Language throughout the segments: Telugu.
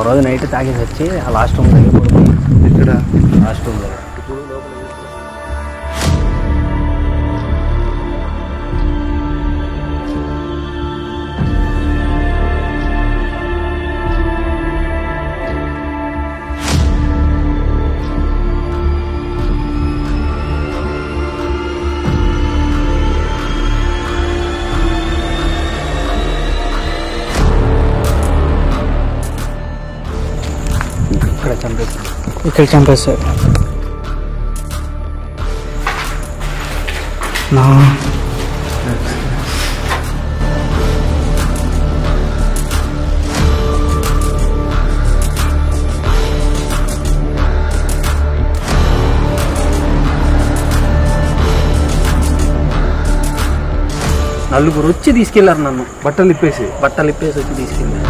రోజు నైట్ తాగేసి వచ్చి ఆ లాస్ట్ రూమ్ దగ్గర పడుకున్నాం ఇక్కడ లాస్ట్ రూమ్ దగ్గర ఇక్కడ చంపేస్తాం ఇక్కడ చంపేస్తారు నా నలుగురు వచ్చి తీసుకెళ్లారు నన్ను బట్టలు ఇప్పేసి బట్టలు ఇప్పేసి వచ్చి తీసుకెళ్ళారు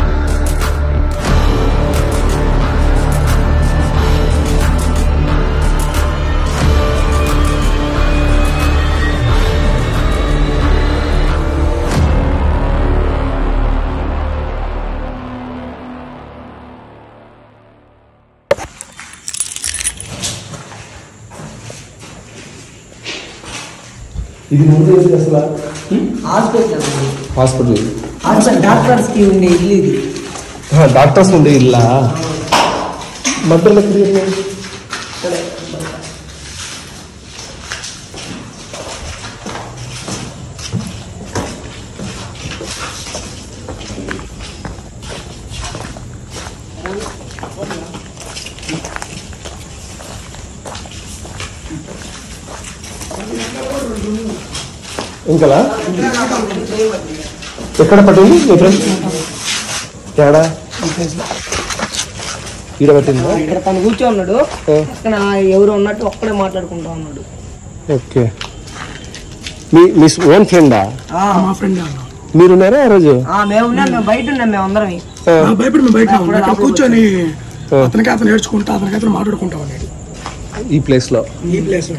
ఇది ముందు ఏంటి అసలు హాస్పిటల్ హాస్పిటల్ హాస్పిటల్ డాక్టర్స్ కి ఉండే ఇల్లు ఇది డాక్టర్స్ ఉండే ఇల్లా బట్టలు ఎక్కడ ఉన్నాయి? ఇంకలా ఎక్కడ పట్టింది మీ ఫ్రెండ్ తేడా ఈడ పట్టిందా ఇక్కడ తను కూర్చో ఉన్నాడు ఆ. పక్కన ఎవరు ఉన్నట్టు ఒక్కడే మాట్లాడుకుంటా ఉన్నాడు ఓకే మీ మీ ఓన్ ఫ్రెండా మా ఫ్రెండ్ మీరున్నారా ఆ రోజు మేము ఉన్నాం మేము బయట ఉన్నాం మేము అందరం ఆ, భయపడి మేము బయట ఉన్నాం ఇక్కడ కూర్చొని అతనికి అతను నేర్చుకుంటా అతనికి అతను మాట్లాడుకుంటా ఉన్నాడు ఈ ప్లేస్ లో ఈ ప్లేస్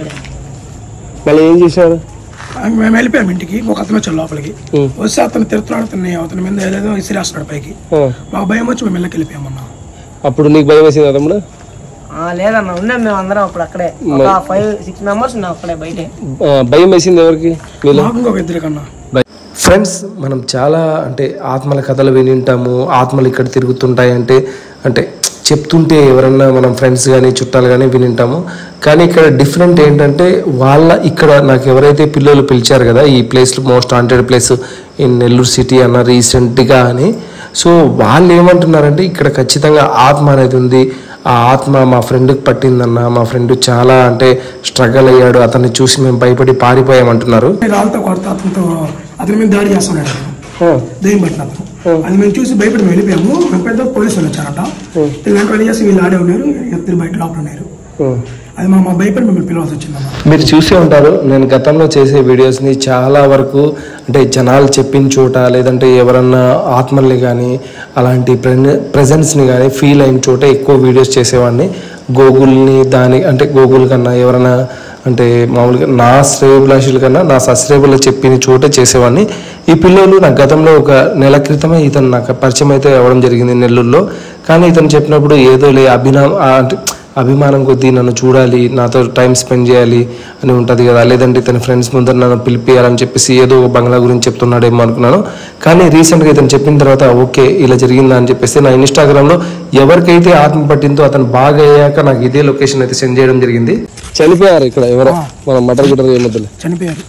మళ్ళీ ఏం చేశారు మేము వెళ్ళిపోయాం ఇంటికి ఇంకొక అతను వచ్చాడు లోపలికి ఉం. వస్తే అతను తిరుగుతున్నాడు అతన్ని అతని మీద ఏదేదో ఇసిరేస్తున్నాడు పైకి ఆ, మాకు భయం వచ్చి మేము వెళ్ళకి వెళ్ళిపోయామన్నా అప్పుడు నీకు భయం వేసింది తమ్ముడు ఆ, లేదన్న ఉన్నాం మేము అందరం అప్పుడు అక్కడే ఒక ఫైవ్ సిక్స్ మెంబర్స్ ఉన్నాం అక్కడే బయటే ఆ, భయం వేసింది ఎవరికి మీలో మాకు ఇంకొక ఇద్దరు కన్నా ఫ్రెండ్స్ మనం చాలా అంటే ఆత్మల కథలు విని ఉంటాము ఆత్మలు ఇక్కడ తిరుగుతుంటాయి అంటే అంటే చెప్తుంటే ఎవరన్నా మనం ఫ్రెండ్స్ కానీ చుట్టాలు కానీ విని ఉంటాము కానీ ఇక్కడ డిఫరెంట్ ఏంటంటే వాళ్ళ ఇక్కడ నాకు ఎవరైతే పిల్లలు పిలిచారు కదా ఈ place most wanted place in Nellore city అన్న రీసెంట్గా అని సో వాళ్ళు ఏమంటున్నారంటే ఇక్కడ ఖచ్చితంగా ఆత్మ అనేది ఉంది ఆ ఆత్మ మా ఫ్రెండ్కి పట్టిందన్న మా ఫ్రెండ్ చాలా అంటే స్ట్రగల్ అయ్యాడు అతన్ని చూసి మేము భయపడి పారిపోయామంటున్నారు రాళ్ళతో కొడతా అతనితో అతని మీద దాడి చేస్తున్నాడు అతను దయ్యం పట్టిన అతను అది మేము చూసి భయపడి మేము వెళ్ళిపోయాము మేము పెద్ద పోలీసులు వచ్చారట వీళ్ళంటే వెళ్ళి చేసి వీళ్ళు ఆడే ఉన్నారు ఇద్దరు బయట లోపల ఉన్నారు అది మా మా భయపడి మిమ్మల్ని పిలవాల్సి వచ్చిందన్న మీరు చూసే ఉంటారు నేను గతంలో చేసే వీడియోస్ని చాలా వరకు అంటే జనాలు చెప్పిన చోట లేదంటే ఎవరన్నా ఆత్మల్ని కానీ అలాంటి ప్రెజెన్స్ని కానీ ఫీల్ అయిన చోట ఎక్కువ వీడియోస్ చేసేవాడిని గోగుల్ని దాని అంటే గోగుల్ కన్నా ఎవరైనా అంటే మామూలుగా నా శ్రేయభిలాషుల కన్నా నా సశ్రేయులు చెప్పిన చోట చేసేవాడిని ఈ పిల్లలు నా గతంలో ఒక నెల క్రితమే ఇతను నాకు పరిచయం అయితే అవ్వడం జరిగింది నెల్లూరులో కానీ ఇతను చెప్పినప్పుడు ఏదో లే అభినా ఆ అంటే అభిమానం కొద్దీ నన్ను చూడాలి నాతో టైం స్పెండ్ చేయాలి అని ఉంటుంది కదా లేదంటే తన ఫ్రెండ్స్ ముందర నన్ను పిలిపియాలని చెప్పేసి ఏదో ఒక బంగ్లా గురించి చెప్తున్నాడేమో అనుకున్నాను కానీ రీసెంట్గా ఇతను చెప్పిన తర్వాత ఓకే ఇలా జరిగిందా అని చెప్పేసి నా ఇన్స్టాగ్రామ్లో ఎవరికైతే ఆత్మ పట్టిందో అతను బాగా అయ్యాక నాకు ఇదే లొకేషన్ అయితే సెండ్ చేయడం జరిగింది చనిపోయారు ఇక్కడ ఎవరో మనం మటర్ గిటర్ ఏమొద్దులే చనిపోయారు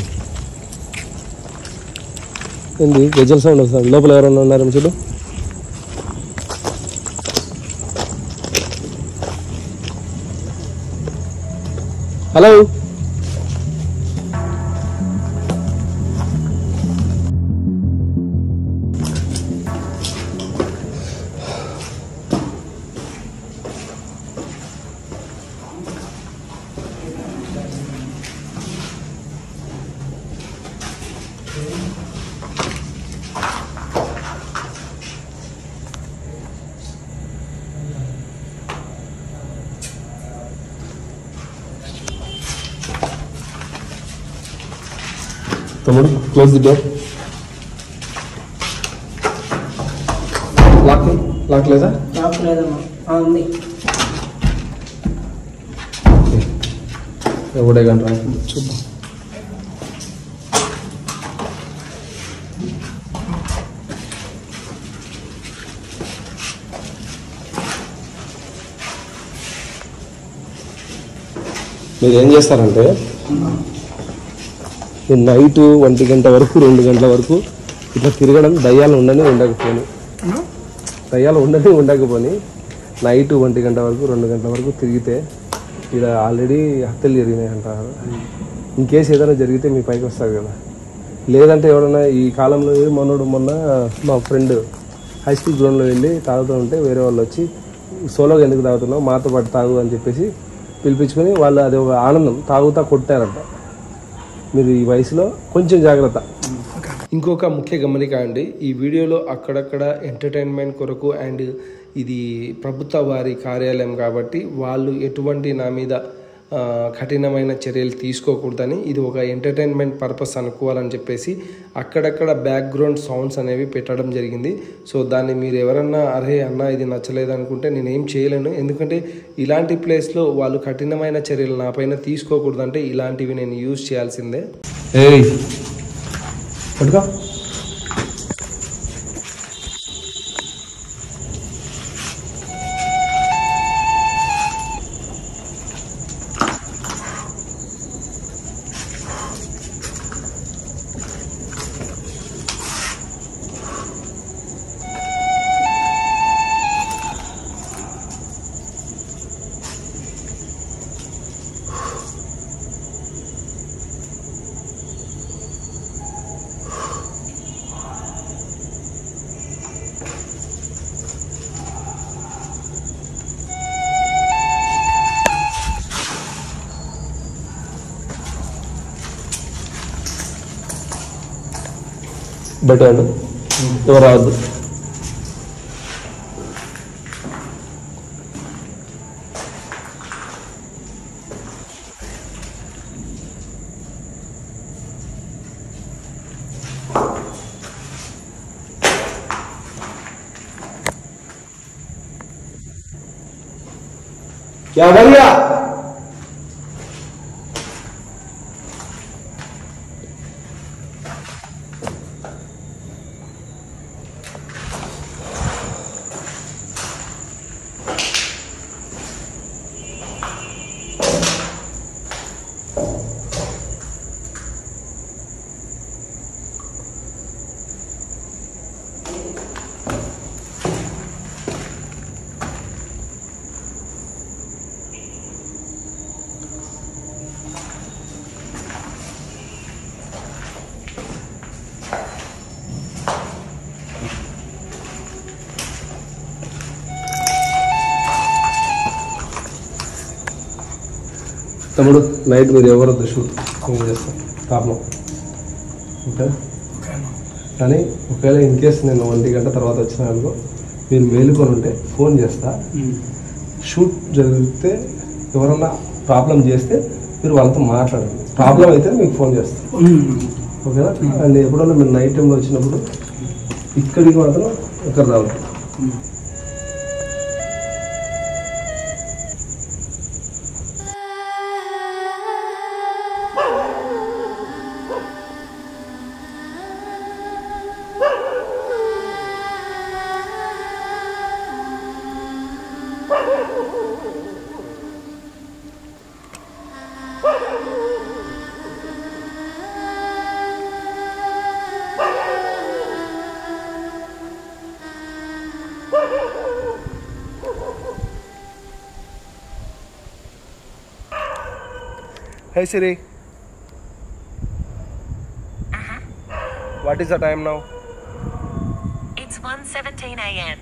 ఏంది గజల్ సౌండ్ వస్తుంది లోపల ఎవరైనా ఉన్నారేమో చూడు హలో తమ్ముడు close the door lock lock లేదా లేదన్నా ఆ, ఉంది ఎవడే గంట చూద్దాం మీరు ఏం చేస్తారంటే మీరు నైట్ ఒంటి గంట వరకు రెండు గంటల వరకు ఇట్లా తిరగడం దయ్యాలు ఉండని ఉండకపోని దయ్యాలు ఉండని ఉండకపోని నైట్ ఒంటి గంట వరకు రెండు గంటల వరకు తిరిగితే ఇక్కడ ఆల్రెడీ హత్యలు జరిగినాయి అంటారు ఇన్ కేసు ఏదైనా జరిగితే మీ పైకి వస్తారు కదా లేదంటే ఎవరైనా ఈ కాలంలో ఏ మొన్నడు మొన్న మా ఫ్రెండ్ హై స్కూల్ గ్రౌండ్లో వెళ్ళి తాగుతూ ఉంటే వేరే వాళ్ళు వచ్చి సోలోగా ఎందుకు తాగుతున్నావు మాతో పాటు తాగు అని చెప్పేసి పిలిపించుకొని వాళ్ళు అది ఒక ఆనందం తాగుతా కొట్టారంట మీరు ఈ వయసులో కొంచెం జాగ్రత్త ఇంకొక ముఖ్య గమనిక అండి ఈ వీడియోలో అక్కడక్కడ ఎంటర్టైన్మెంట్ కొరకు అండ్ ఇది ప్రభుత్వ వారి కార్యాలయం కాబట్టి వాళ్ళు ఎటువంటి నా మీద ఆ, కఠినమైన చర్యలు తీసుకోకూడదని ఇది ఒక ఎంటర్టైన్మెంట్ పర్పస్ అనుకోవాలని చెప్పేసి అక్కడక్కడ బ్యాక్గ్రౌండ్ సౌండ్స్ అనేవి పెట్టడం జరిగింది సో దాన్ని మీరు ఎవరన్నా అరే అన్న ఇది నచ్చలేదు అనుకుంటే నేను ఏం చేయలేను ఎందుకంటే ఇలాంటి ప్లేస్లో వాళ్ళు కఠినమైన చర్యలు నా పైన తీసుకోకూడదంటే ఇలాంటివి నేను యూజ్ చేయాల్సిందే ఏయ్ పట్టుకో బెటర్ ఎవరు రావద్దు क्या भैया తమ్ముడు నైట్ మీరు ఎవరు షూట్ నేను చేస్తాను ప్రాబ్లం ఓకే కానీ ఒకవేళ ఇన్ కేస్ నేను ఒంటి గంట తర్వాత వచ్చిన అనుకో మీరు మేలుకొని ఉంటే ఫోన్ చేస్తా షూట్ జరిగితే ఎవరన్నా ప్రాబ్లం చేస్తే మీరు వాళ్ళతో మాట్లాడండి ప్రాబ్లం అయితే మీకు ఫోన్ చేస్తాను ఓకేనా అండ్ ఎప్పుడన్నా మీరు నైట్ టైంలో వచ్చినప్పుడు ఇక్కడికి మాత్రం ఇక్కడ రావద్దు Hey Siri. What is the time now? It's 1:17 a.m.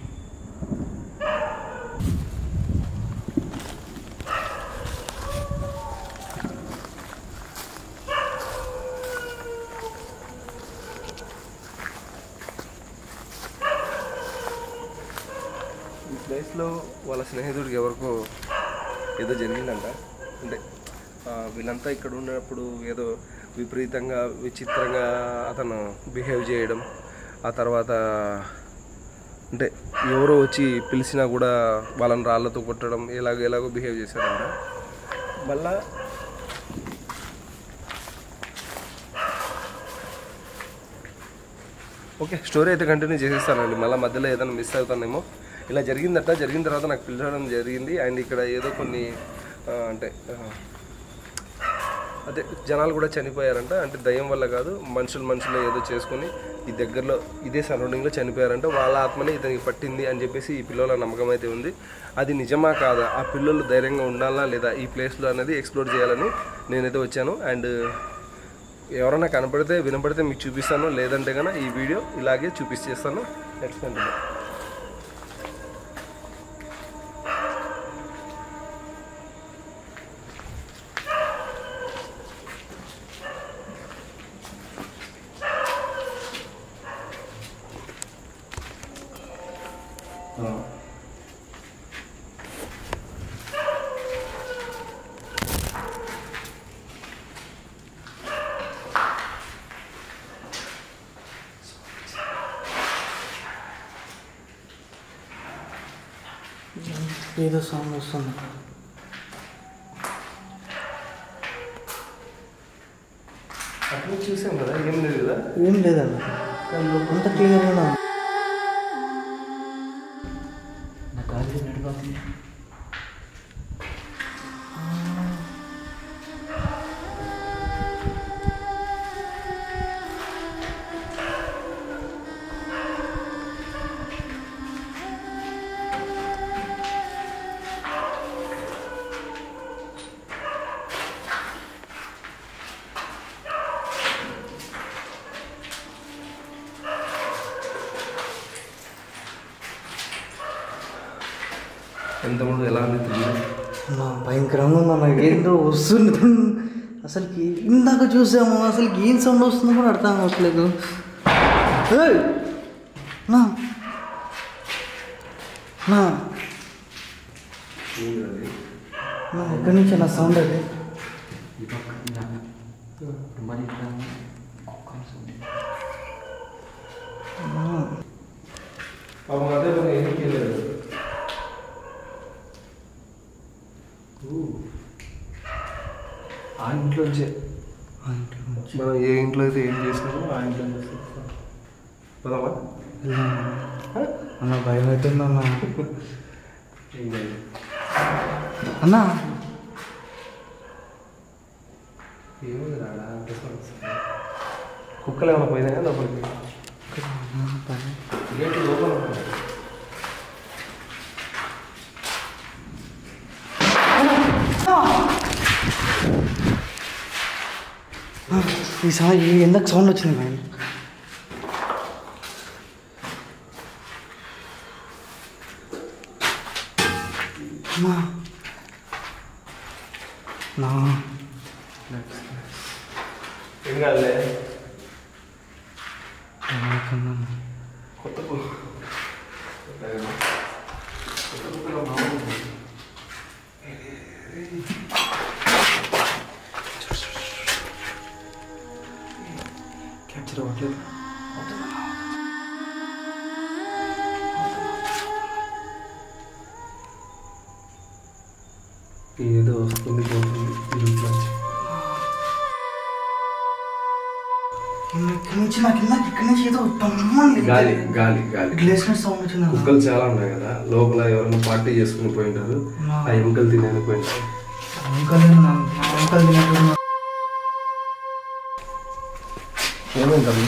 ఈ ప్లేస్లో వాళ్ళ స్నేహితుడికి ఎవరికో ఏదో జరిగిందంట అంటే ఆ, వీళ్ళంతా ఇక్కడ ఉన్నప్పుడు ఏదో విపరీతంగా విచిత్రంగా అతను బిహేవ్ చేయడం ఆ తర్వాత అంటే ఎవరో వచ్చి పిలిచినా కూడా వాళ్ళని రాళ్ళతో కొట్టడం ఎలాగో ఎలాగో బిహేవ్ చేశారంట మళ్ళా ఓకే స్టోరీ అయితే కంటిన్యూ చేసేస్తానండి మళ్ళీ మధ్యలో ఏదైనా మిస్ అవుతానేమో ఇలా జరిగిందట జరిగిన తర్వాత నాకు పిలవడం జరిగింది అండ్ ఇక్కడ ఏదో కొన్ని ఆ, అంటే ఆ, అదే జనాలు కూడా చనిపోయారంట అంటే దయ్యం వల్ల కాదు మనుషులు మనుషులు ఏదో చేసుకుని ఈ దగ్గరలో ఇదే సరౌండింగ్లో చనిపోయారంట వాళ్ళ ఆత్మనే ఇతనికి పట్టింది అని చెప్పేసి ఈ పిల్లల నమ్మకం అయితే ఉంది అది నిజమా కాదా ఆ పిల్లలు ధైర్యంగా ఉండాలా లేదా ఈ ప్లేస్లో అనేది ఎక్స్ప్లోర్ చేయాలని నేనైతే వచ్చాను అండ్ ఎవరైనా కనపడితే వినపడితే మీకు చూపిస్తాను లేదంటే కనుక ఈ వీడియో ఇలాగే చూపించేస్తాను నెక్స్ట్ కంటిన్యూ ఏదో సౌండ్ వస్తుంది అక్కడ చూసాం కదా ఏం లేదు కదా ఏం లేదన్న అంత క్లియర్గా ఉంది నా కాలు నడిపోతుంది ఎంతమంది ఎలా అనిపిస్తుంది అమ్మా, భయంకరంగా ఉంది అన్న ఏందో వస్తుంది అసలుకి ఇందాక చూసాము అసలుకి ఏం సౌండ్ వస్తుందో కూడా అర్థం కావట్లేదు ఏయ్! నా నా నా ఎక్కడి నుంచి నా సౌండ్ అది ఈ పక్క ఇలాగ. మరి ఇట్లా కుక్కల sound. పాపం అదే పని ఏం చేయలేదు ఆ ఇంట్లోంచే ఆ ఇంట్లో నుంచి మనం ఏ ఇంట్లో అయితే ఏం చేసినామో ఆ ఇంట్లో పదమ్మా వెళ్దామా? అన్న భయం అవుతుంది అన్న ఏం లేదు. అన్నా ఏముంది రాడా అంత సమస్య. కుక్కలు ఏమైనా పోయినాయా లోపలికి గేట్ లోపల ఉన్నాయి. ఈ సౌండ్ ఈ ఎందుకు సౌండ్ వచ్చింది భయం అమ్మా. నా ఏం కాదులే నాకన్నా కొత్త కుక్క కొత్త కుక్కలో మామూలు క్యాప్చర్ అవ్వట్లేదు ఏదో వస్తుంది పోతుంది ఇరుట్లోంచి. ఇక్కడి నుంచి నాకు ఇందాక ఇక్కడి నుంచి ఏదో తమ్మని గాలి గాలి గాలి గ్లేసినెస్ సౌండ్ వచ్చింది కుక్కలు చాలా ఉన్నాయి కదా లోపల ఎవరైనా పార్టీ చేసుకుని పోయింటారు ఆ ఎముకలు తినేది పోయింటారు అంకల్ అంకల్ తినట్టు ఏమైంది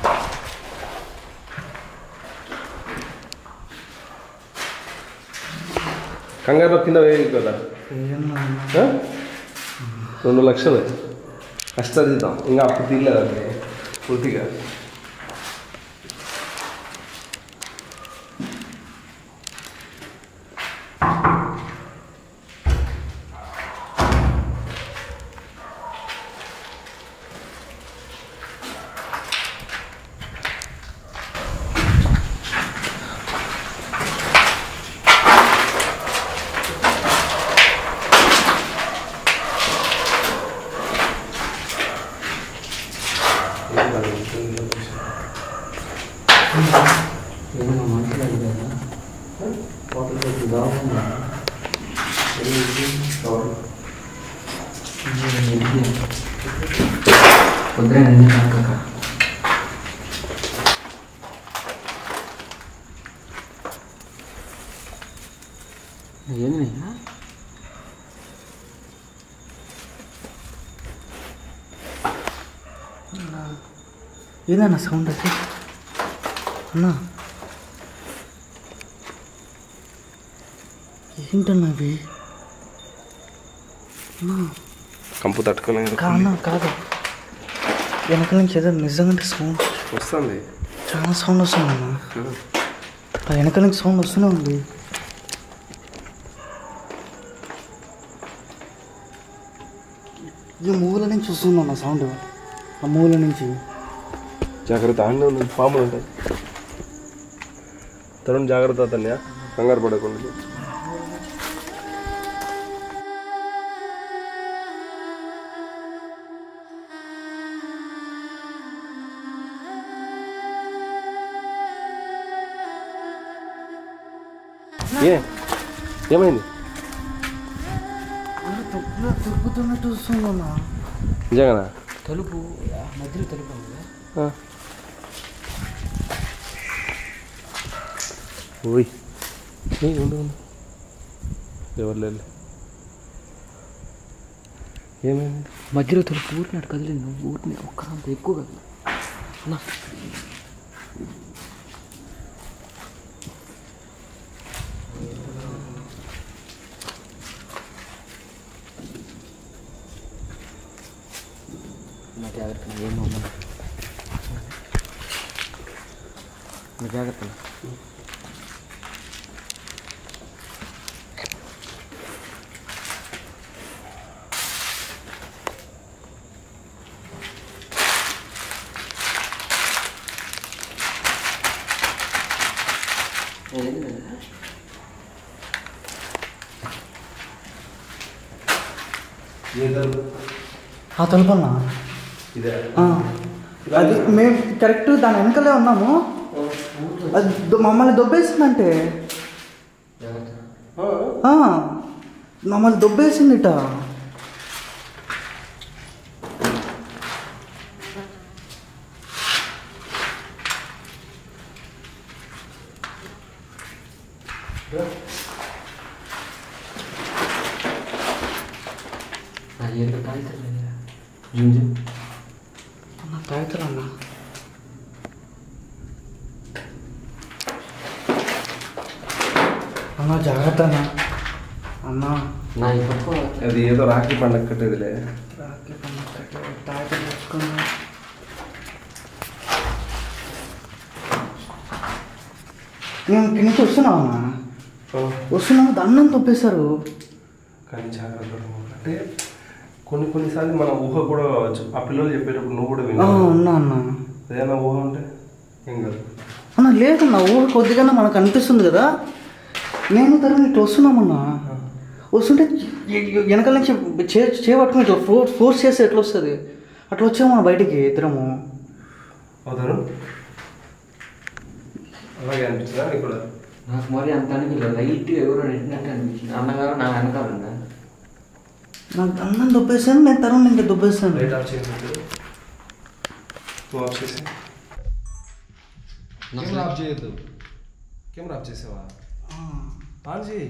కంగారు కింద వేయదు కదా ఆ? రెండు లక్షలు కష్టదిద్దాం ఇంకా అప్పుడు తీయలేదండి పూర్తిగా ఏం కాదు. పొద్దున అన్ని కాక ఏమైనా ఏదన్నా సౌండ్ అది అన్నా ఏంటన్నా అవి అన్నా కంపు తట్టుకోలేదు కానా కాదు వెనక నుంచి ఏదో నిజంగా సౌండ్ వస్తుంది చాలా సౌండ్ వస్తుంది అన్న ఆ వెనక నుంచి సౌండ్ వస్తూనే ఉంది ఈ మూల నుంచి వస్తుంది అన్న సౌండ్ ఆ మూల నుంచి జాగ్రత్త ఆండ ఉంది పాములు ఉంటాయి తరుణ్ జాగ్రత్త అతన్యా కంగారు పడకుండా ఏ ఏమైంది తిరుగుతున్నట్టు వస్తుంది అన్న నిజంగానా తలుపు ఆ మధ్యలో తలుపు ఉంది కదా ఆ. ఓయ్ ఏయ్, ఉండు ఉండు ఎవరు లేదు ఏమైంది మధ్యలో తలుపు ఊరినట్టు కదిలింది ఊరిని ఒక్కరంత ఎక్కువ కదిలి నా నా జాగ్రత్త ఏమో నా జాగ్రత్త ఆ తలుపు అన్న ఇదే ఆ. అది మేము కరెక్ట్ దాని వెనకలే ఉన్నాము అది దొ- మమ్మల్ని దొబ్బేసిందంటే ఆ, మమ్మల్ని దొబ్బేసిందిట నా ఏదో కాగితం జూమ్ జూమ్ అన్న తాగుతారన్న అన్న జాగ్రత్త అన్న అన్న నా ఈ పక్క అది ఏదో రాఖీ పండగ కట్టేదిలే తాగుతా తెచ్చుకున్నా మేము ఇక్కడి నుంచి వస్తున్నాం అన్న వస్తున్నాము దండం తొప్పేశారు కానీ జాగ్రత్త అంటే కొన్ని కొన్నిసార్లు మన ఊహ కూడా కావచ్చు ఆ పిల్లలు చెప్పేటప్పుడు నువ్వు కూడా ఆ, విన్నావు ఉన్నా అన్న ఏదైనా ఊహ ఉంటే ఏం కాదు అన్న లేదన్న ఊహ కొద్దిగా మనకు అనిపిస్తుంది కదా నేను తరం ఇటు వస్తున్నామన్నా వస్తుంటే ఎ- ఎ- వెనకాల నుంచి చే చేపట్టుకుని ఇట్లా ఫోర్స్ ఫోర్స్ చేస్తే ఎట్లా వస్తుంది అట్లా వచ్చాము మన బయటికి ఇద్దరము అవుతారు అలాగే అనిపిస్తుందా నీకు కూడా నాకు మరి అంత అనిపించలేదు లైట్ ఎవరో నెట్టినట్టు అనిపించింది అన్నగారు నా వెనకాల ఉందా నాకు అన్నం దొబ్బేసాను నేను తరం ఇంకా దొబ్బేసాను లైట్ ఆఫ్ చేసి నువ్వు ఆఫ్ చేసి కెమెరా ఆఫ్ చేయొద్దు కెమెరా ఆఫ్ చేసావా ఆన్ చేయి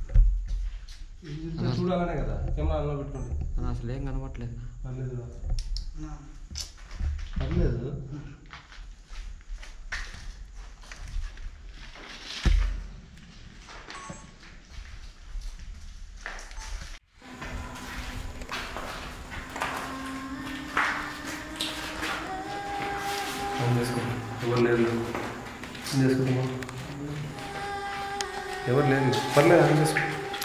ఇది చూడాలనే కదా కెమెరా ఆన్లో పెట్టుకోండి నాకు అసలు ఏం కనబట్లేదు పర్లేదు పర్లేదు ఆన్ చేసుకో ఎవరు లేదు ఆన్ చేసుకుందామా ఎవరు లేదు పర్లేదు ఆన్ చేసుకో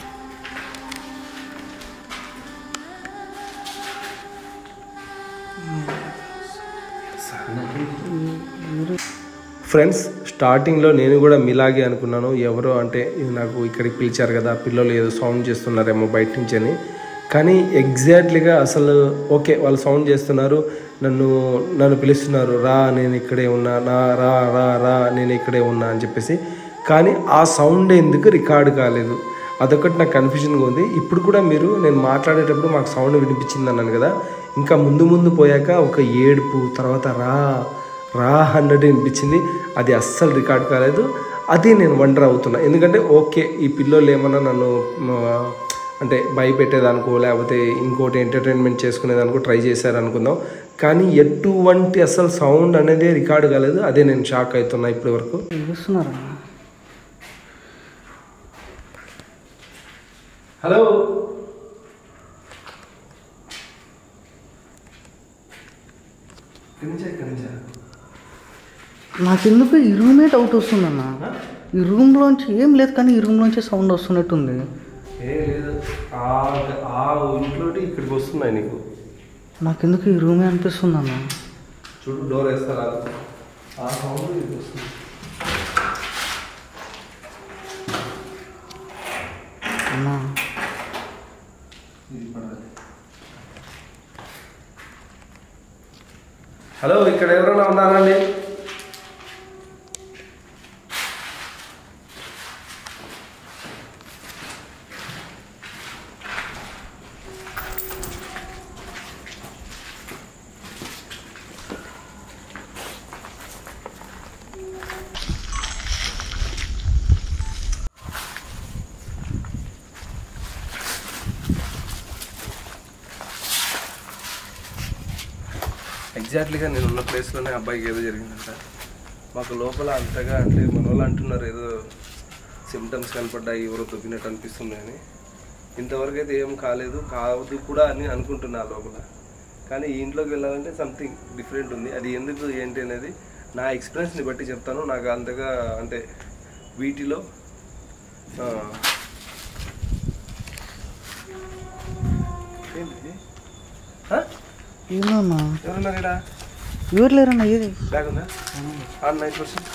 ఫ్రెండ్స్ స్టార్టింగ్లో నేను కూడా మీలాగే అనుకున్నాను ఎవరో అంటే ఇది నాకు ఇక్కడికి పిలిచారు కదా పిల్లలు ఏదో సౌండ్ చేస్తున్నారేమో బయట నుంచి అని కానీ ఎగ్జాక్ట్లీగా అసలు ఓకే వాళ్ళు సౌండ్ చేస్తున్నారు నన్ను నన్ను పిలుస్తున్నారు రా నేను ఇక్కడే ఉన్నా నా రా రా రా నేను ఇక్కడే ఉన్నా అని చెప్పేసి కానీ ఆ సౌండ్ ఎందుకు రికార్డ్ కాలేదు అదొకటి నాకు కన్ఫ్యూజన్గా ఉంది ఇప్పుడు కూడా మీరు నేను మాట్లాడేటప్పుడు మాకు సౌండ్ వినిపించింది అన్నాను కదా ఇంకా ముందు ముందు పోయాక ఒక ఏడుపు తర్వాత రా రా అన్నట్టు వినిపించింది అది అస్సలు రికార్డ్ కాలేదు అది నేను వండర్ అవుతున్నా ఎందుకంటే ఓకే ఈ పిల్లోళ్ళు ఏమన్నా నన్ను మ, అంటే భయపెట్టేదానికో లేకపోతే ఇంకోటి ఎంటర్టైన్మెంట్ చేసుకునేదానికో ట్రై చేశారు అనుకుందాం కానీ ఎటువంటి అసలు సౌండ్ అనేది రికార్డ్ కాలేదు అదే నేను షాక్ అవుతున్నా ఇప్పటి వరకు చూస్తున్నారా హలో నాకెందుకు ఈ రూమే డౌట్ వస్తుందన్న ఈ రూమ్లోంచి ఏం లేదు కానీ ఈ రూమ్లోంచి సౌండ్ వస్తున్నట్టుంది ఏ లేదు ఆ ఆ ఇంట్లోటి ఇక్కడికి వస్తున్నాయి నీకు నాకెందుకు ఈ రూమే అనిపిస్తుంది అన్న చూడు డోర్ వేస్తారా ఆ సౌండ్ ఇక్కడికి వస్తుంది అన్నా ఇది పడదు. హలో ఇక్కడ ఎవరైనా ఉన్నారండి ఎగ్జాక్ట్లీగా నేను ఉన్న ప్లేస్లోనే అబ్బాయికి ఏదో జరిగిందంట మాకు లోపల అంతగా అంటే మన వాళ్ళు అంటున్నారు ఏదో సిమ్టమ్స్ కనపడ్డాయి ఎవరో తొక్కినట్టు అనిపిస్తుంది అని ఇంతవరకు అయితే ఏం కాలేదు కావద్దు కూడా అని అనుకుంటున్నా లోపల కానీ ఈ ఇంట్లోకి వెళ్ళాలంటే సంథింగ్ డిఫరెంట్ ఉంది అది ఎందుకు ఏంటి అనేది నా ఎక్స్పీరియన్స్ని బట్టి చెప్తాను నాకు అంతగా అంటే వీటిలో ఆ, ఏంటిది? ఆ? ఏమన్నా ఎవరున్నారు ఇక్కడ ఎవరు లేరన్నా ఏది బ్యాగ్ ఉందా ఆన్ నైన్ పర్సెంట్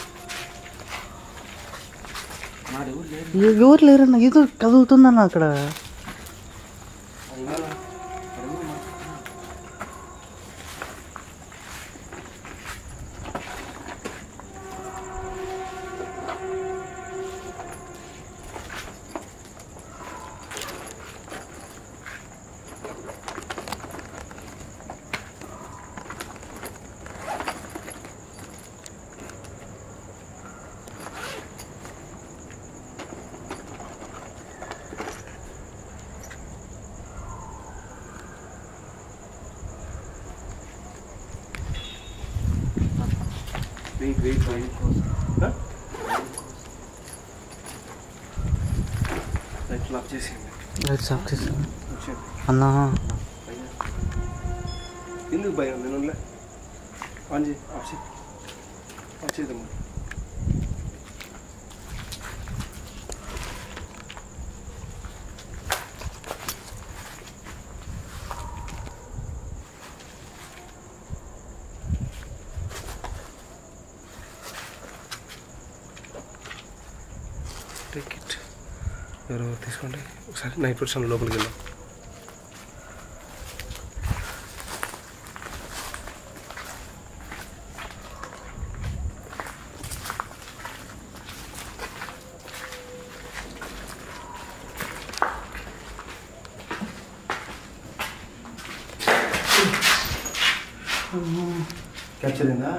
ఎ- ఎవరు లేరన్నా ఏదో కదులుతుందన్న అక్కడ wait wait wait light lock చేసేయండి లైట్ ఆఫ్ చేస్తాను వచ్చేయండి. అన్నా ఎందుకు భయం నేను ఉండలే ఆన్ చేయి ఆఫ్ చేయి ఆఫ్ చేద్దాం టేక్ ఇట్ ఎవరెవరు తీసుకోండి ఒకసారి నైట్ పర్సన్ లోపలికి వెళ్దాం క్యాప్చర్ అయిందా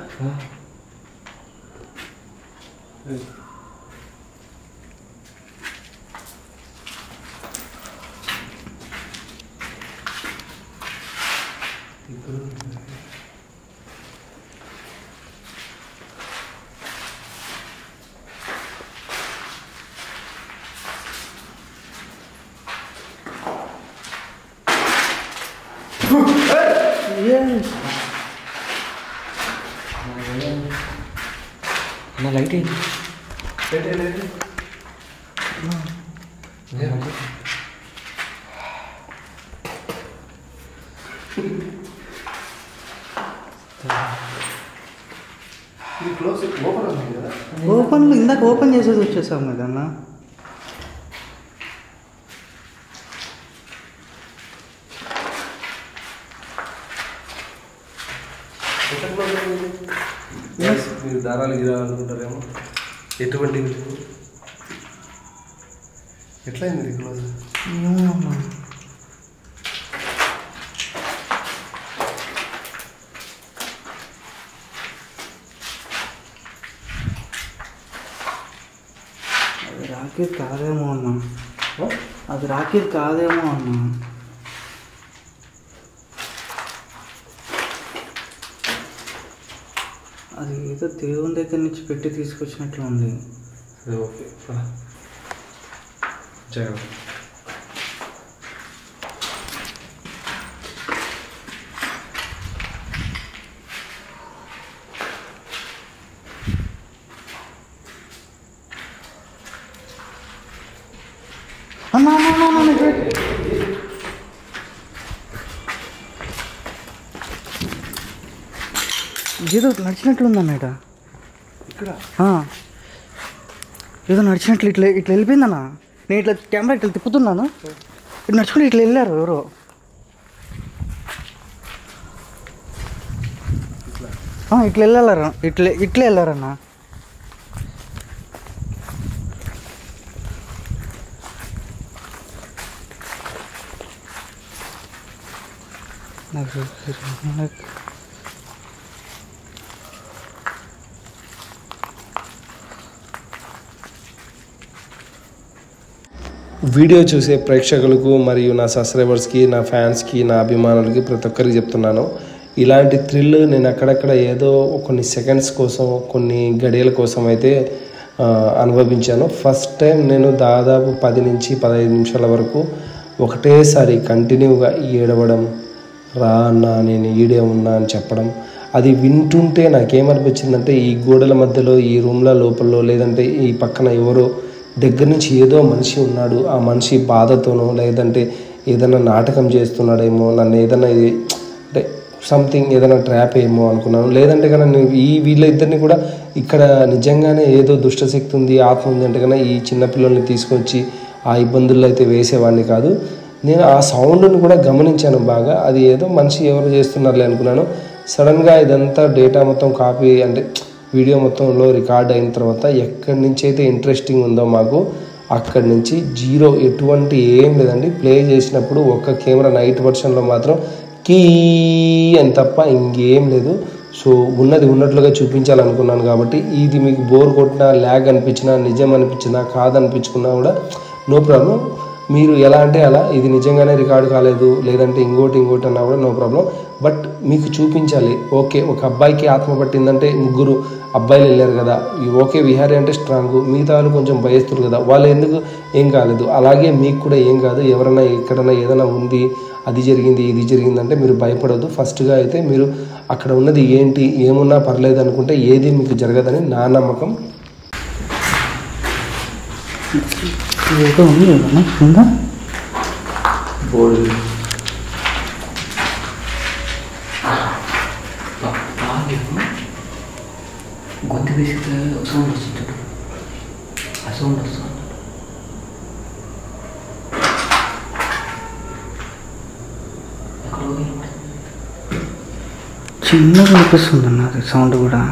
నా లైట్ ఏంటి ఇది క్లోజ్ ఓపెన్ ఉంది కదా ఓపెన్లో ఇందాక ఓపెన్ చేసేది వచ్చేసాం కదన్నా Yes, మీరు దారాలు గిరాలు అనుకుంటారేమో ఎటువంటి ఎట్లయింది ఇది క్లోజ్ ఏమో అన్నా అది రాకేది కాదేమో అన్నా అది రాకేది కాదేమో అన్నా అది ఏదో దేవుని దగ్గర నుంచి పెట్టి తీసుకొచ్చినట్లు ఉంది అది ఓకే జాగ్రత్త అన్నా అన్నా అన్నా, అన్నా ఇక్కడ పెట్టు. ఏదో నడిచినట్లు ఉందన్న ఇట ఇక్కడ ఆ. ఏదో నడిచినట్లు ఇట్లా ఇట్లా వెళ్ళిపోయిందన్న నేను ఇట్లా కెమెరా ఇట్లా తిప్పుతున్నాను ఇట్లా నడుచుకుంటే ఇట్లా వెళ్ళారు ఎవరో ఆ, ఇట్లా వెళ్ళారా ఇట్లా ఇట్లా వెళ్ళారన్న నాకు నాకు వీడియో చూసే ప్రేక్షకులకు మరియు నా సబ్స్క్రైబర్స్కి నా ఫ్యాన్స్కి నా అభిమానులకి ప్రతి ఒక్కరికి చెప్తున్నాను ఇలాంటి థ్రిల్ నేను అక్కడక్కడ ఏదో కొన్ని సెకండ్స్ కోసం కొన్ని గడియల కోసం అయితే ఆ, అనుభవించాను ఫస్ట్ టైం నేను దాదాపు పది నుంచి పదహైదు నిమిషాల వరకు ఒకటేసారి కంటిన్యూగా ఏడవడం రా అన్న నేను ఈడే ఉన్నా అని చెప్పడం అది వింటుంటే నాకేమనిపించిందంటే ఈ గోడల మధ్యలో ఈ రూమ్ల లోపల లేదంటే ఈ పక్కన ఎవరో దగ్గర నుంచి ఏదో మనిషి ఉన్నాడు ఆ మనిషి బాధతోనో లేదంటే ఏదైనా నాటకం చేస్తున్నాడేమో నన్ను ఏదైనా ఇది అంటే సంథింగ్ ఏదైనా ట్రాప్ ఏమో అనుకున్నాను లేదంటే కన్నా నేను ఈ వీళ్ళిద్దరిని కూడా ఇక్కడ నిజంగానే ఏదో దుష్టశక్తి ఉంది ఆత్మ ఉంది అంటే కన్నా ఈ చిన్నపిల్లల్ని తీసుకొచ్చి ఆ ఇబ్బందుల్లో అయితే వేసేవాడిని కాదు నేను ఆ సౌండ్ని కూడా గమనించాను బాగా అది ఏదో మనిషి ఎవరు చేస్తున్నారులే అనుకున్నాను సడన్గా ఇదంతా డేటా మొత్తం కాపీ అంటే వీడియో మొత్తంలో రికార్డ్ అయిన తర్వాత ఎక్కడి నుంచి అయితే ఇంట్రెస్టింగ్ ఉందో మాకు అక్కడి నుంచి జీరో ఎటువంటి ఏం లేదండి ప్లే చేసినప్పుడు ఒక్క కెమెరా నైట్ వర్షన్లో మాత్రం కీ అని తప్ప ఇంకేం లేదు సో ఉన్నది ఉన్నట్లుగా చూపించాలనుకున్నాను కాబట్టి ఇది మీకు బోర్ కొట్టినా ల్యాగ్ అనిపించినా నిజం అనిపించినా కాదనిపించుకున్నా కూడా నో ప్రాబ్లం మీరు ఎలా అంటే అలా ఇది నిజంగానే రికార్డ్ కాలేదు లేదంటే ఇంకోటి ఇంకోటి అన్నా కూడా నో ప్రాబ్లం బట్ మీకు చూపించాలి ఓకే ఒక అబ్బాయికి ఆత్మ పట్టిందంటే ముగ్గురు అబ్బాయిలు వెళ్ళారు కదా ఈ ఓకే విహారీ అంటే స్ట్రాంగ్ మిగతా వాళ్ళు కొంచెం భయస్తున్నారు కదా వాళ్ళు ఎందుకు ఏం కాలేదు అలాగే మీకు కూడా ఏం కాదు ఎవరైనా ఎక్కడైనా ఏదైనా ఉంది అది జరిగింది ఇది జరిగిందంటే మీరు భయపడవద్దు ఫస్ట్గా అయితే మీరు అక్కడ ఉన్నది ఏంటి ఏమున్నా పర్లేదు అనుకుంటే ఏది మీకు జరగదని నా నమ్మకం ఏదో ఉంది కదన్నా ఉందా బోర్డు బాగా గొంతు వేసితే సౌండ్ వస్తుంది ఆ సౌండ్ వస్తుంది ఎక్కడో వినపడుతుంది. చిన్నగా అనిపిస్తుంది అన్న అది సౌండ్ కూడా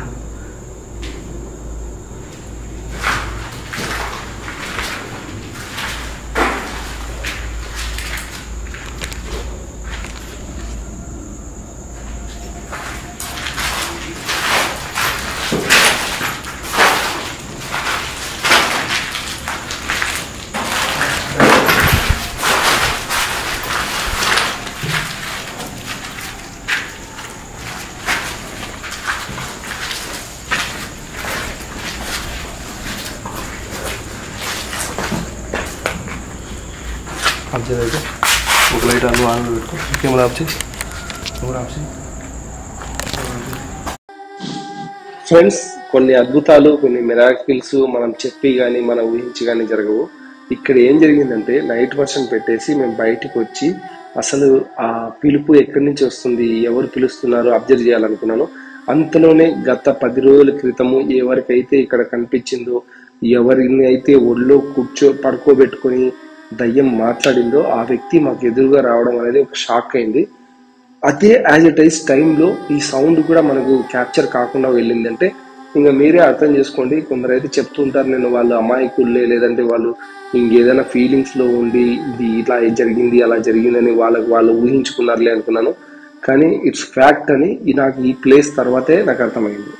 ఆఫ్ చేయలేదు ఒక లైట్ అను ఆన్లో పెట్టు కెమెరా ఆఫ్ చేయి కెమెరా ఆఫ్ చేయి ఫ్రెండ్స్ కొన్ని అద్భుతాలు కొన్ని మిరాకిల్స్ మనం చెప్పి కానీ మనం ఊహించి కానీ జరగవు ఇక్కడ ఏం జరిగిందంటే నైట్ వర్షన్ పెట్టేసి మేము బయటికి వచ్చి అసలు ఆ పిలుపు ఎక్కడి నుంచి వస్తుంది ఎవరు పిలుస్తున్నారు అబ్జర్వ్ చేయాలనుకున్నాను అంతలోనే గత పది రోజుల క్రితము ఎవరికైతే ఇక్కడ కనిపించిందో ఎవరిని అయితే ఒళ్ళో కూర్చో పడుకోబెట్టుకొని దయ్యం మాట్లాడిందో ఆ వ్యక్తి మాకు ఎదురుగా రావడం అనేది ఒక షాక్ అయింది అదే యాజ్ ఇట్ ఐస్ టైంలో ఈ సౌండ్ కూడా మనకు క్యాప్చర్ కాకుండా వెళ్ళిందంటే ఇంకా మీరే అర్థం చేసుకోండి కొందరు అయితే చెప్తుంటారు నేను వాళ్ళు అమాయకుల్లే లేదంటే వాళ్ళు ఇంకేదైనా ఫీలింగ్స్లో ఉండి ఇది ఇట్లా జరిగింది అలా జరిగిందని వాళ్ళకి వాళ్ళు ఊహించుకున్నారులే అనుకున్నాను కానీ ఇట్స్ ఫ్యాక్ట్ అని ఈ నాకు ఈ ప్లేస్ తర్వాతే నాకు అర్థమైంది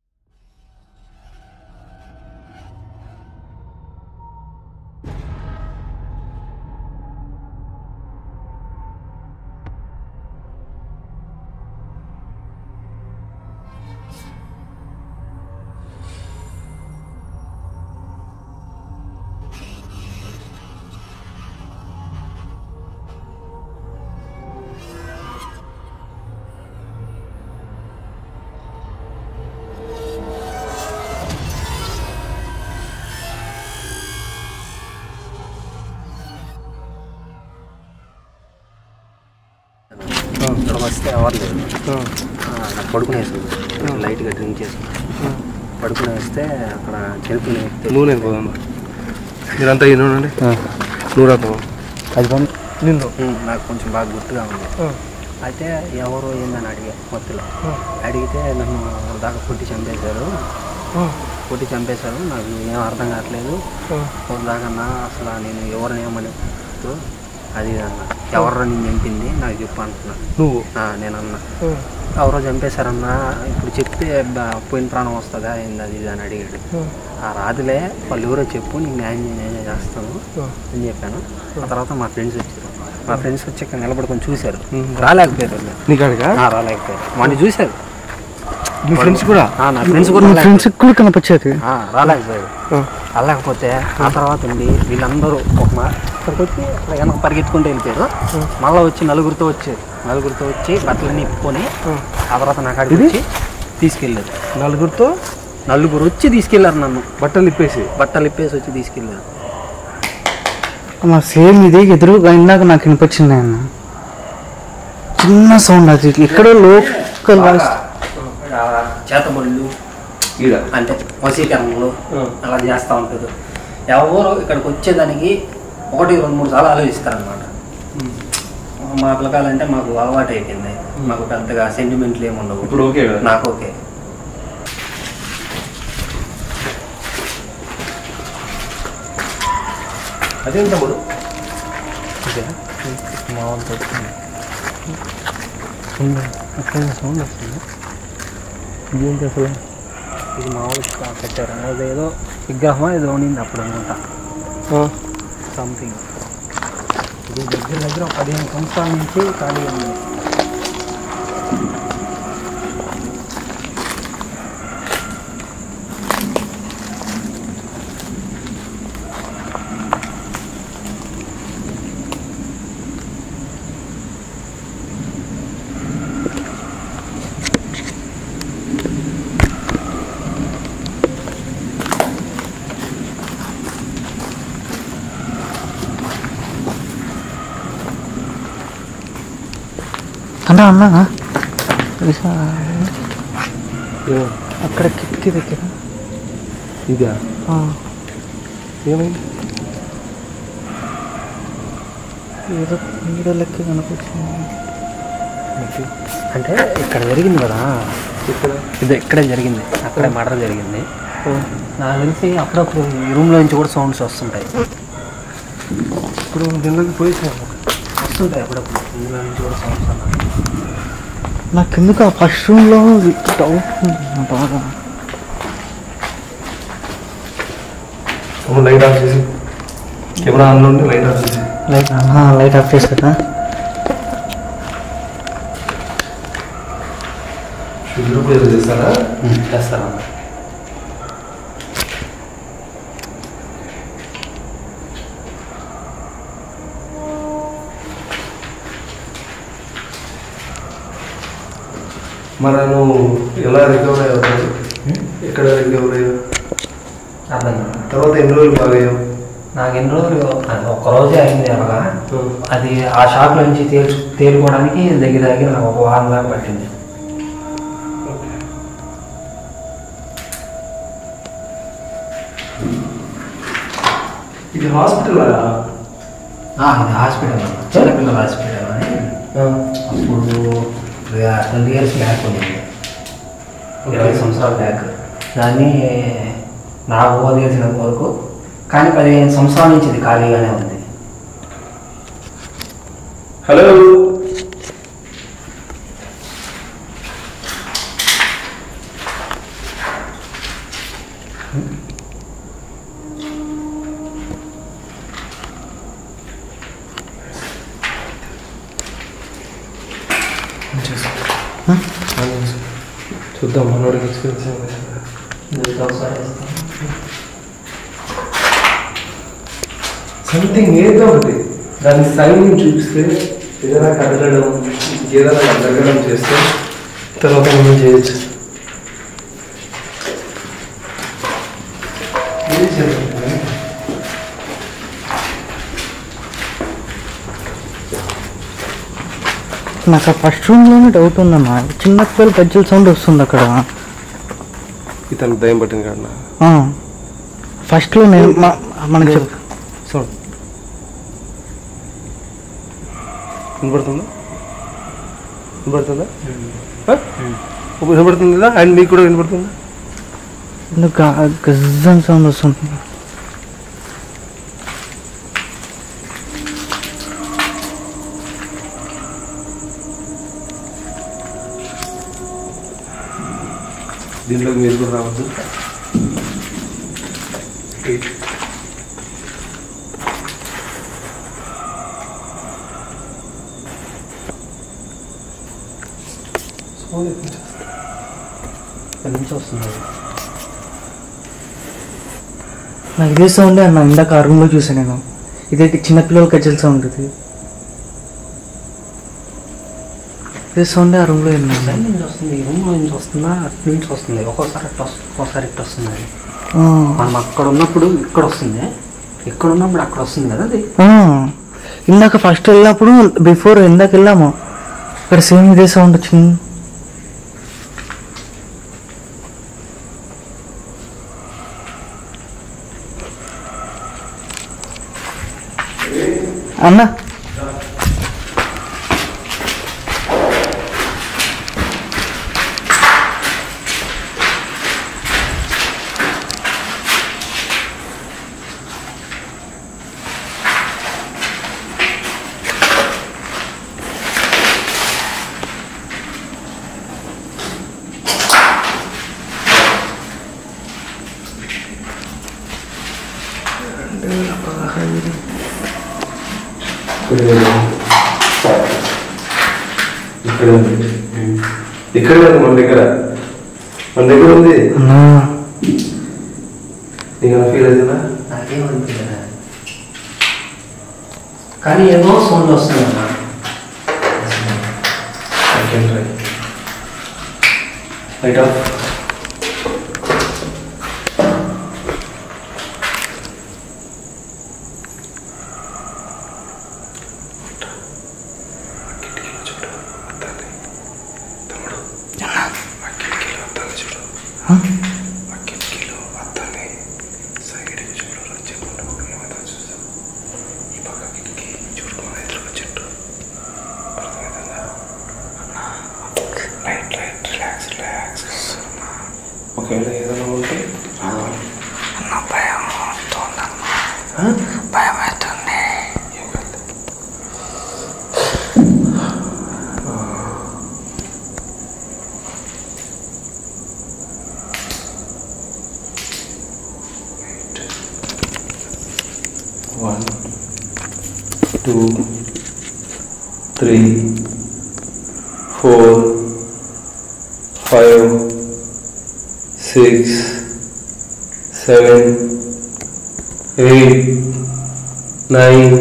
ఇక్కడ వస్తే ఎవరు లేదు ఆ, నాకు పడుకునేసింది లైట్గా డ్రింక్ చేసి పడుకుని వస్తే అక్కడ చనిపోయిన వ్యక్తి నూనె పోదాం మీరంతా ఈయనండి నూరాతో అది పని నిన్ను ఉమ్, నాకు కొంచెం బాగా గుర్తుగా ఉంది అయితే ఎవరు ఏందని అడిగా మొత్తంలో అడిగితే నన్ను దాకా కొట్టి చంపేశారు కొట్టి చంపేశారు నాకు ఏం అర్థం కావట్లేదు దాకన్నా అసలు నేను ఎవరిని ఏమని అది ఇది అన్న ఎవరు నేను చంపింది నాకు చెప్పు అంటున్నా నువ్వు ఆ, నేను అన్నా ఎవరో చంపేశారన్నా ఇప్పుడు చెప్తే బ- పోయిన ప్రాణం వస్తుందా ఏంది అది ఇది అని అడిగాడు ఆ రాదులే వాళ్ళు ఎవరో చెప్పు నీకు న్యాయం నేనే చేస్తాను అని చెప్పాను ఆ తర్వాత మా ఫ్రెండ్స్ వచ్చారు మా ఫ్రెండ్స్ వచ్చి ఇక్కడ నిలబడుకొని చూశారు రాలేకపోయారు వాళ్ళు. నీకాడిగా ఆ, రాలేకపోయారు వాడిని చూశారు మీ ఫ్రెండ్స్ కూడా ఆ, నా ఫ్రెండ్స్ కూడా రాలేకపోయారు. ఫ్రెండ్స్ కూడా కనిపించేది ఆ, రాలేకపోయారు వెళ్ళకపోతే ఆ తర్వాత ఉండి వీళ్ళందరూ ఒక మా ఇక్కడికి వచ్చి అట్లా వెనక పరిగెత్తుకుంటూ వెళ్ళిపోయారు మళ్ళీ వచ్చి నలుగురితో వచ్చారు నలుగురితో వచ్చి బట్టలన్నీ ఇప్పుకొని ఆ తర్వాత నాకు అడిగి వచ్చి తీసుకెళ్ళారు నలుగురితో నలుగురు వచ్చి తీసుకెళ్లారు నన్ను బట్టలు ఇప్పేసి బట్టలు ఇప్పేసి వచ్చి తీసుకెళ్ళారు మా సేమ్ ఇది ఎదురుగా ఇందాక నాకు వినిపించింది ఆయన చిన్న సౌండ్ అది ఎక్కడో లోకల్ వాయిస్ చేతబడులు ఈడ అంటే వశీకరణలు అలా చేస్తూ ఉంటారు ఎవరు ఇక్కడికి వచ్చేదానికి ఒకటి రెండు మూడు సార్లు ఆలోచిస్తారనమాట మా పిల్లకాయలంటే మాకు అలవాటు అయిపోయింది మాకు పెద్దగా సెంటిమెంట్లు ఏమి ఉండవు ఇప్పుడు ఓకే కదా నాకు ఓకే అదేం తమ్ముడు మామూలు సౌండ్ వస్తుంది ఏంటి అసలు ఇది మామూలుగా పెట్టారు అదేదో విగ్రహం ఏదో ఉండింది అప్పుడు అనుకుంటా సంథింగ్ ఇది దగ్గర దగ్గర ఒక పదిహేను సంవత్సరాల నుంచి ఖాళీ ఉంది అన్నా అన్నా అక్కడ కిటికీ దగ్గర ఇదా ఆ, ఏమైంది ఏదో నీడ లెక్క కనిపించింది అంటే ఇక్కడ జరిగింది కదా ఇక్కడ ఇది ఇక్కడే జరిగింది అక్కడే మర్డర్ జరిగింది నాకు తెలిసి అప్పుడప్పుడు ఈ రూమ్లో నుంచి కూడా సౌండ్స్ వస్తుంటాయి ఇప్పుడు దీనిలోకి పోయేసాను వస్తుంటాయి అప్పుడప్పుడు రూమ్లో నుంచి కూడా సౌండ్స్ అన్నమాట నాకు ఎందుకు ఆ ఫస్ట్ రూమ్లో డౌట్ ఉంది నా బాగా లైట్ ఆఫ్ చేసి కెమెరా ఆన్లో ఉండి లైట్ ఆఫ్ చేసి లైట్ లైట్ ఆఫ్ చేసి కదా షుగర్ పూజ చేస్తారా చేస్తారా మరి నువ్వు ఎలా రికవర్ అయ్యావు ఎక్కడ రికవర్ అయ్యావు అర్థం కాదు. తర్వాత ఎన్ని రోజులు బాగయ్యావు నాకు ఎన్ని రోజులు అది ఒక్క రోజే అయింది అలాగా అది ఆ షాప్ నుంచి తేల్చు తేలుకోవడానికి దగ్గర దగ్గర నాకు ఒక వారం దాకా పట్టింది ఇది హాస్పిటల్ ఆ, ఇది హాస్పిటల్ అన్న. చిన్నపిల్లల హాస్పిటల్ అని అప్పుడు ట్వంటీ ఇయర్స్ బ్యాక్ ఉంది ఇరవై సంవత్సరాల బ్యాక్ దాన్ని నాకు తెలిసినంత వరకు కానీ పదిహేను సంవత్సరాల నుంచి ఇది ఖాళీగానే ఉంది హలో చూద్దాం మనోడికి ఎక్స్పీరియన్స్ సంథింగ్ ఏదో ఒకటి దాని సైన్ చూపిస్తే ఏదైనా కదలడం ఏదైనా జరగడం చేస్తే తర్వాత మనం చేయొచ్చు ఏం జరుగుతుంది? నాకు ఆ ఫస్ట్ రూమ్లోనే డౌట్ ఉందన్న చిన్న పిల్లల గజ్జల సౌండ్ వస్తుంది అక్కడ ఇతనికి దయం పట్టింది కాడ ఆ. ఫస్ట్లో నేను మ- మనకి చెప్ చూడు వినపడుతుందా వినపడుతుందా ఆ? వినపడుతుంది కదా అండ్ మీకు కూడా వినపడుతుందా గజ్జన్ సౌండ్ వస్తుంది దీంట్లోకి మీరు కూడా రావద్దు ఎక్కడి నుంచి వస్తుంది నాకు ఇదే సౌండ్ అన్న ఇందాక ఆ రూమ్లో చూసాను నేను ఇదే చిన్నపిల్లల గజ్జల సౌండ్ ఇది ఇదే సౌండ్ ఆ రూమ్లో విన్నాను సైడ్ నుంచి వస్తుంది రూమ్లో నుంచి వస్తుందా అటు నుంచి వస్తుంది ఒక్కోసారి అట్లా వస్తుంది ఒక్కోసారి ఇట్లా వస్తుంది అది ఆ. మనం అక్కడ ఉన్నప్పుడు ఇక్కడ వస్తుంది ఇక్కడ ఉన్నప్పుడు అక్కడ వస్తుంది కదా అది ఆ. ఇందాక ఫస్ట్ వెళ్ళినప్పుడు బిఫోర్ ఇందాక వెళ్ళాము ఇక్కడ సేమ్ ఇదే సౌండ్ వచ్చింది అన్న ఇక్కడ ఉంది ఇక్కడ ఉంది మన దగ్గర మన దగ్గర ఉంది అన్నా నీకు ఫీల్ అవుతుందా నాకేం అనిపించలేదు కానీ ఏదో సౌండ్ వస్తుంది అన్న I can try. Light off. ఒకవేళ ఏదైనా ఉంటే రావాలి one two three four five six seven eight nine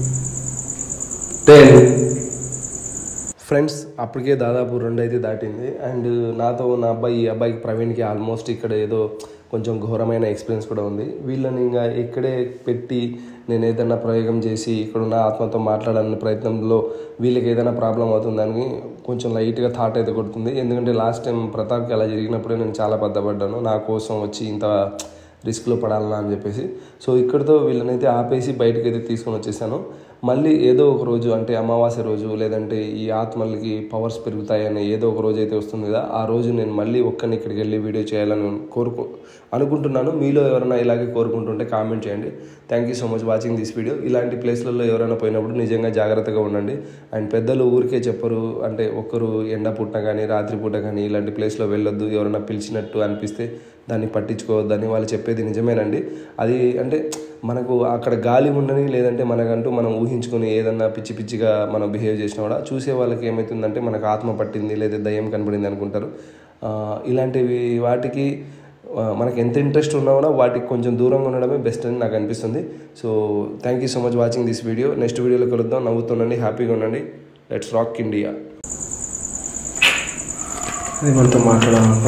ten friends అప్పటికే దాదాపు రెండు అయితే దాటింది అండ్ నాతో ఉన్న అబ్బాయి ఈ అబ్బాయికి ప్రవీణ్కి ఆల్మోస్ట్ ఇక్కడ ఏదో కొంచెం ఘోరమైన ఎక్స్పీరియన్స్ కూడా ఉంది వీళ్ళని ఇంకా ఇక్కడే పెట్టి నేను ఏదైనా ప్రయోగం చేసి ఇక్కడ ఉన్న ఆత్మతో మాట్లాడాలనే ప్రయత్నంలో వీళ్ళకి ఏదైనా ప్రాబ్లం అవుతుందని కొంచెం లైట్గా థాట్ అయితే కొడుతుంది ఎందుకంటే లాస్ట్ టైం ప్రతాప్కి అలా జరిగినప్పుడే నేను చాలా బాధపడ్డాను నా కోసం వచ్చి ఇంత రిస్క్లో పడాలన్నా అని చెప్పేసి సో ఇక్కడితో వీళ్ళనైతే ఆపేసి బయటకు అయితే తీసుకొని వచ్చేసాను మళ్ళీ ఏదో ఒక రోజు అంటే అమావాస్య రోజు లేదంటే ఈ ఆత్మలకి పవర్స్ పెరుగుతాయని ఏదో ఒక రోజు అయితే వస్తుంది కదా ఆ రోజు నేను మళ్ళీ ఒక్కని ఇక్కడికి వెళ్ళి వీడియో చేయాలని కోరుకు అనుకుంటున్నాను మీలో ఎవరైనా ఇలాగే కోరుకుంటుంటే కామెంట్ చేయండి thank you so much watching this video ఇలాంటి ప్లేస్లలో ఎవరైనా పోయినప్పుడు నిజంగా జాగ్రత్తగా ఉండండి అండ్ పెద్దలు ఊరికే చెప్పరు అంటే ఒక్కరు ఎండ పుట్ట కానీ రాత్రి పూట కానీ ఇలాంటి ప్లేస్లో వెళ్ళొద్దు ఎవరైనా పిలిచినట్టు అనిపిస్తే దాన్ని పట్టించుకోవద్దని వాళ్ళు చెప్పేది నిజమేనండి అది అంటే మనకు అక్కడ గాలి ఉండని లేదంటే మనకంటూ మనం ఊహించుకొని ఏదన్నా పిచ్చి పిచ్చిగా మనం బిహేవ్ చేసినా కూడా చూసే వాళ్ళకి ఏమవుతుందంటే మనకు ఆత్మ పట్టింది లేదా దయ్యం కనబడింది అనుకుంటారు ఆ, ఇలాంటివి వాటికి ఆ, మనకి ఎంత ఇంట్రెస్ట్ ఉన్నా కూడా వాటికి కొంచెం దూరంగా ఉండడమే బెస్ట్ అని నాకు అనిపిస్తుంది so thank you so much watching this video next వీడియోలో కలుద్దాం నవ్వుతుండండి హ్యాపీగా ఉండండి లెట్స్ రాక్ ఇండియా మనతో మాట్లాడాలి